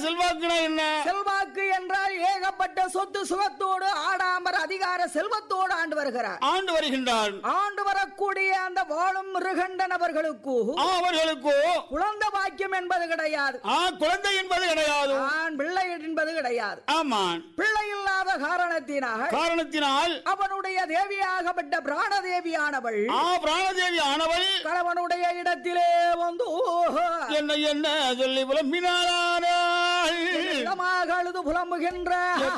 செல்வாக்குனா என்ன செல்வாக்கு என்றால் ஏகப்பட்ட சொத்து சுகத்தோடு ஆடாமர் அதிகார செல்வத்தோடு ஆண்டு வருகிறார் ஆண்டு வருகின்றான் ஆண்டு வரக்கூடிய அந்த வாழும் மிருகண்ட நபர்களுக்கு ஆ, அவர்களுக்கோ குழந்தை பாக்கியம் என்பது கிடையாது ஆ குழந்தை என்பது கிடையாது ஆண் பிள்ளை என்பது கிடையாது ஆமான் பிள்ளை இல்லாத காரணத்தினால் காரணத்தினால் அவனுடைய தேவியாகப்பட்ட பிராணதேவியானவள் ஆ பிராணதேவி ஆனவள் கணவனுடைய இடத்திலே வந்து ஓஹோ, என்ன என்ன சொல்லி புலம்பினாரான இடமாக அழுது புலம்புகின்ற